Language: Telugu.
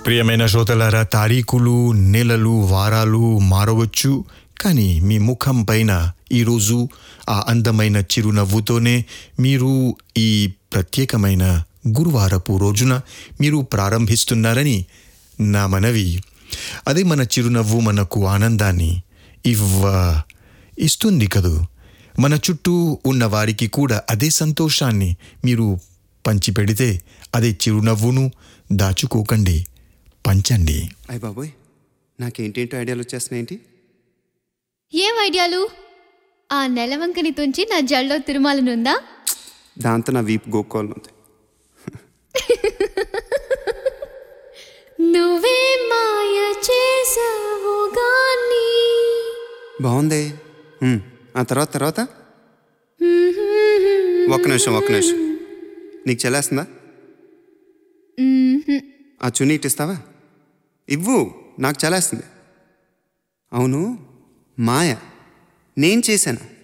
ప్రియమైన శ్రోతలారా తారీఖులు నెలలు వారాలు మారవచ్చు కానీ మీ ముఖం పైన ఈరోజు ఆ అందమైన చిరునవ్వుతోనే మీరు ఈ ప్రత్యేకమైన గురువారపు రోజున మీరు ప్రారంభిస్తున్నారని నా మనవి అదే మన చిరునవ్వు మనకు ఆనందాన్ని ఇవ్వ ఇస్తుంది కదూ మన చుట్టూ ఉన్న వారికి కూడా అదే సంతోషాన్ని మీరు పంచిపెడితే అదే చిరునవ్వును దాచుకోకండి పంచండి అయ్య బాబోయ్ నాకేంటేంటో ఐడియాలు వచ్చేస్తున్నాయేంటి ఏం ఐడియాలు ఆ నెలవంకని తుంచి నా జల్లో తిరుమాలనుందా దాంతో నా వీపు గోక్కోవాలి ఉంది నువ్వే మాయ చేసావు గాని బాగుంది హ్మ్. ఆ తర్వాత తర్వాత ఒక్క నిమిషం ఒక్క నిమిషం నీకు చెల్లేస్తుందా ఆ చున్నీ ఇటు ఇస్తావా ఇవ్వు నాకు చలేస్తుంది అవును మాయ నేను చేశాను